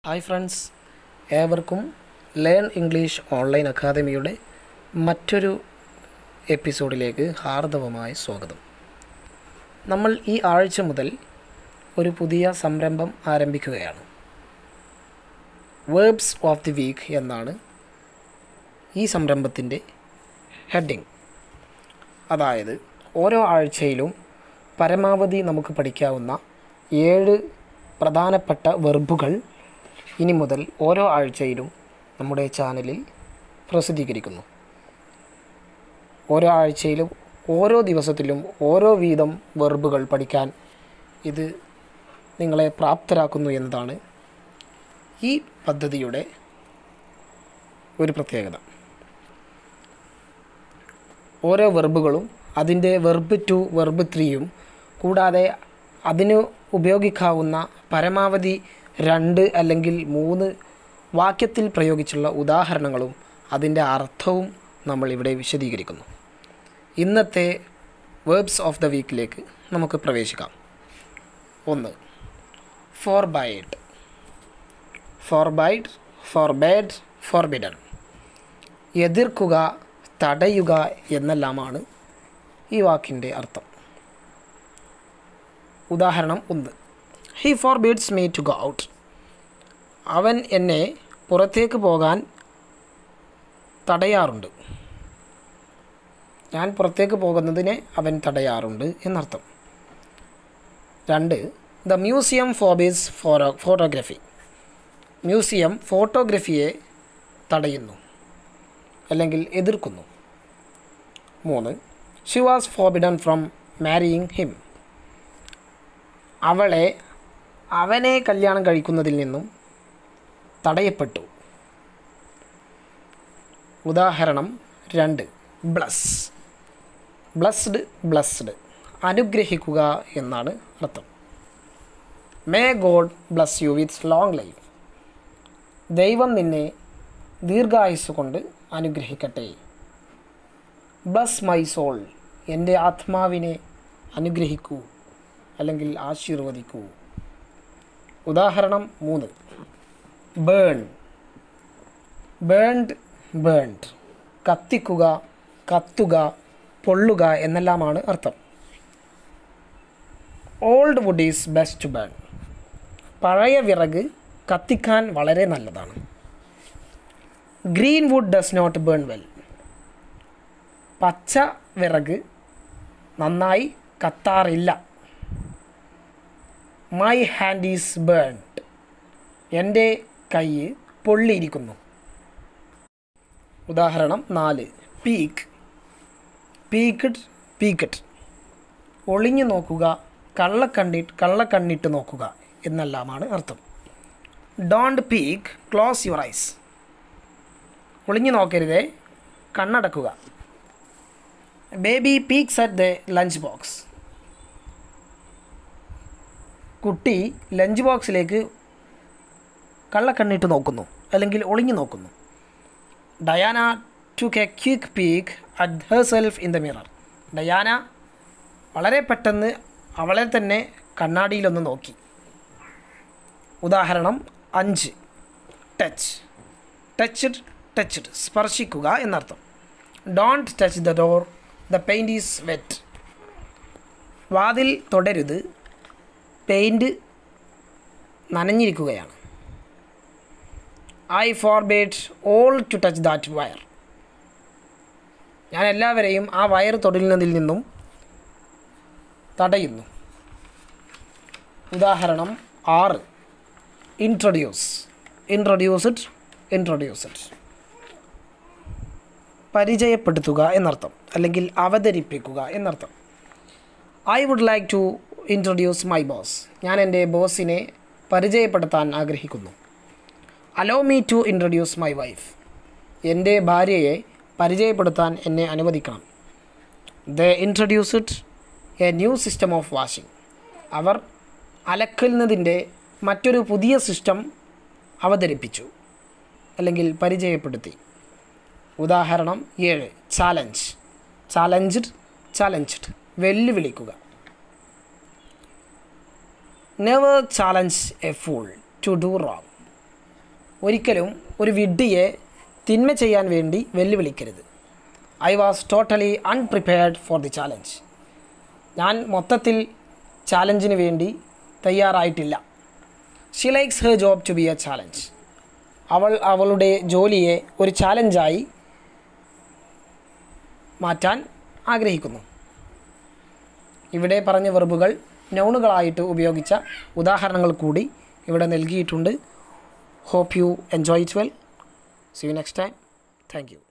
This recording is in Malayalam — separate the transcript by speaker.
Speaker 1: ഹായ് ഫ്രണ്ട്സ് ഏവർക്കും ലേൺ ഇംഗ്ലീഷ് ഓൺലൈൻ അക്കാദമിയുടെ മറ്റൊരു എപ്പിസോഡിലേക്ക് ഹാർദവമായ സ്വാഗതം നമ്മൾ ഈ ആഴ്ച മുതൽ ഒരു പുതിയ സംരംഭം ആരംഭിക്കുകയാണ് വേർബ്സ് ഓഫ് ദി വീക്ക് എന്നാണ് ഈ സംരംഭത്തിൻ്റെ ഹെഡിങ് അതായത് ഓരോ ആഴ്ചയിലും പരമാവധി നമുക്ക് പഠിക്കാവുന്ന ഏഴ് പ്രധാനപ്പെട്ട വെർബുകൾ ഇനി മുതൽ ഓരോ ആഴ്ചയിലും നമ്മുടെ ചാനലിൽ പ്രസിദ്ധീകരിക്കുന്നു ഓരോ ആഴ്ചയിലും ഓരോ ദിവസത്തിലും ഓരോ വീതം വെർബുകൾ പഠിക്കാൻ ഇത് നിങ്ങളെ പ്രാപ്തരാക്കുന്നു എന്നതാണ് ഈ പദ്ധതിയുടെ ഒരു പ്രത്യേകത ഓരോ വെർബുകളും അതിൻ്റെ വെർബ് ടു വെർബ് ത്രീയും കൂടാതെ അതിന് ഉപയോഗിക്കാവുന്ന പരമാവധി രണ്ട് അല്ലെങ്കിൽ മൂന്ന് വാക്യത്തിൽ പ്രയോഗിച്ചുള്ള ഉദാഹരണങ്ങളും അതിൻ്റെ അർത്ഥവും നമ്മൾ ഇവിടെ വിശദീകരിക്കുന്നു ഇന്നത്തെ വേർബ്സ് ഓഫ് ദ വീക്കിലേക്ക് നമുക്ക് പ്രവേശിക്കാം ഒന്ന് forbid forbid forbade forbidden എതിർക്കുക തടയുക എന്നെല്ലാമാണ് ഈ വാക്കിൻ്റെ അർത്ഥം ഉദാഹരണം ഒന്ന് he forbids me to go out അവൻ എന്നെ പുറത്തേക്ക് പോകാൻ തടയാറുണ്ട് ഞാൻ പുറത്തേക്ക് പോകുന്നതിനെ അവൻ തടയാറുണ്ട് എന്നർത്ഥം രണ്ട് ദ മ്യൂസിയം ഫോബീസ് ഫോറോ ഫോട്ടോഗ്രഫി മ്യൂസിയം ഫോട്ടോഗ്രഫിയെ തടയുന്നു അല്ലെങ്കിൽ എതിർക്കുന്നു മൂന്ന് she was forbidden from marrying him അവളെ അവനെ കല്യാണം കഴിക്കുന്നതിൽ നിന്നും തടയപ്പെട്ടു ഉദാഹരണം രണ്ട് ബ്ലസ് ബ്ലസ്ഡ് ബ്ലസ്ഡ് അനുഗ്രഹിക്കുക എന്നാണ് അർത്ഥം may God bless you with long life ദൈവം നിന്നെ ദീർഘായുസ് കൊണ്ട് അനുഗ്രഹിക്കട്ടെ ബ്ലസ് മൈ സോൾ എൻ്റെ ആത്മാവിനെ അനുഗ്രഹിക്കൂ അല്ലെങ്കിൽ ആശീർവദിക്കൂ ഉദാഹരണം മൂന്ന് ബേൺ ബേൺഡ് ബേൺഡ് കത്തിക്കുക കത്തുക പൊള്ളുക എന്നെല്ലാമാണ് അർത്ഥം old wood is best to burn പഴയ വിറക് കത്തിക്കാൻ വളരെ നല്ലതാണ് green wood does not burn well പച്ച വിറക് നന്നായി കത്താറില്ല മൈ ഹാൻഡ് ഈസ് ബേൺഡ് എൻ്റെ കൈ പൊള്ളിയിരിക്കുന്നു ഉദാഹരണം നാല് പീക്ക് പീക്ക്ഡ് പീക്കറ്റ് ഒളിഞ്ഞു നോക്കുക കള്ളക്കണ്ണി കള്ളക്കണ്ണിട്ട് നോക്കുക എന്നെല്ലാമാണ് അർത്ഥം don't peek close your eyes ഒളിഞ്ഞു നോക്കരുതേ കണ്ണടക്കുക baby peeks at the lunch box കുട്ടി ലഞ്ച് ബോക്സിലേക്ക് കള്ളക്കണ്ണിട്ട് നോക്കുന്നു അല്ലെങ്കിൽ ഒളിഞ്ഞു നോക്കുന്നു Diana took quick peek at herself in the mirror Diana വളരെ പെട്ടെന്ന് അവളെ തന്നെ കണ്ണാടിയിലൊന്ന് നോക്കി ഉദാഹരണം അഞ്ച് ടച്ച് ടച്ച്ഡ് ടച്ച്ഡ് സ്പർശിക്കുക എന്നർത്ഥം don't touch the door the paint is wet വാതിൽ തുടരുത് പെയിൻറ് നനഞ്ഞിരിക്കുകയാണ് I forbade all to touch that wire ഞാൻ എല്ലാവരെയും ആ വയർ തൊടുന്നതിൽ നിന്നും തടയുന്നു ഉദാഹരണം ആറ് ഇൻട്രൊഡ്യൂസ് ഇൻട്രൊഡ്യൂസ്ഡ് ഇൻട്രൊഡ്യൂസ്ഡ് പരിചയപ്പെടുത്തുക എന്നർത്ഥം അല്ലെങ്കിൽ അവതരിപ്പിക്കുക എന്നർത്ഥം I would like to introduce my boss ഞാൻ എൻ്റെ ബോസിനെ പരിചയപ്പെടുത്താൻ ആഗ്രഹിക്കുന്നു allow me to introduce my wife എൻ്റെ ഭാര്യയെ പരിചയപ്പെടുത്താൻ എന്നെ അനുവദിക്കണം the introduced a new system of washing അവർ അലക്കുന്നതിൻ്റെ മറ്റൊരു പുതിയ സിസ്റ്റം അവതരിപ്പിച്ചു അല്ലെങ്കിൽ പരിചയപ്പെടുത്തി ഉദാഹരണം ഏഴ് ചാലഞ്ച് ചാലഞ്ച്ഡ് ചാലഞ്ച്ഡ് വെല്ലുവിളിക്കുക never challenge a fool to do wrong ഒരിക്കലും ഒരു വിഡ്ഢിയെ തിന്മ ചെയ്യാൻ വേണ്ടി വെല്ലുവിളിക്കരുത് I was totally unprepared for the challenge ഞാൻ മൊത്തത്തിൽ ചാലഞ്ചിന് വേണ്ടി തയ്യാറായിട്ടില്ല she likes her job to be a challenge അവൾ അവളുടെ ജോലിയെ ഒരു ചാലഞ്ചായി മാറ്റാൻ ആഗ്രഹിക്കുന്നു ഇവിടെ പറഞ്ഞ വെർബുകൾ നൗണുകളായിട്ട് ഉപയോഗിച്ച ഉദാഹരണങ്ങൾ കൂടി ഇവിടെ നൽകിയിട്ടുണ്ട് hope you enjoy it well see you next time thank U